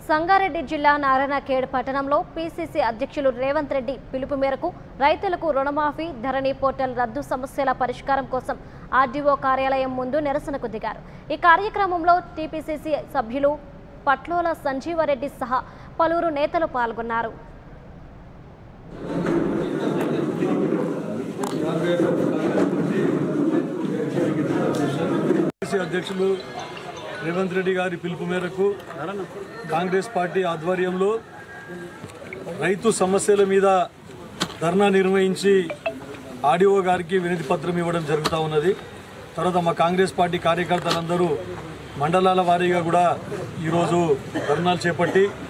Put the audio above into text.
సంగారెడ్డి జిల్లా నారాయణఖేడ్ పట్టణంలో పీసీసీ అధ్యక్షులు రేవంత్ రెడ్డి పిలుపు మేరకు రైతులకు రుణమాఫీ ధరణి పోర్టల్ రద్దు సమస్యల పరిష్కారం కోసం ఆర్డీఓ కార్యాలయం ముందు నిరసనకు దిగారు ఈ కార్యక్రమంలో టీపీసీసీ సభ్యులు పట్లోల సంజీవరెడ్డి సహా పలువురు నేతలు పాల్గొన్నారు పిసిసి అధ్యక్షులు రేవంత్ రెడ్డి గారి పిలుపు మేరకు కాంగ్రెస్ పార్టీ ఆధ్వర్యంలో రైతు సమస్యల మీద ధర్నా నిర్వహించి ఆడిఓ గారికి వినతి పత్రం ఇవ్వడం జరుగుతూ ఉన్నది తర్వాత మా కాంగ్రెస్ పార్టీ కార్యకర్తలందరూ మండలాల వారీగా కూడా ఈరోజు ధర్నాలు చేపట్టి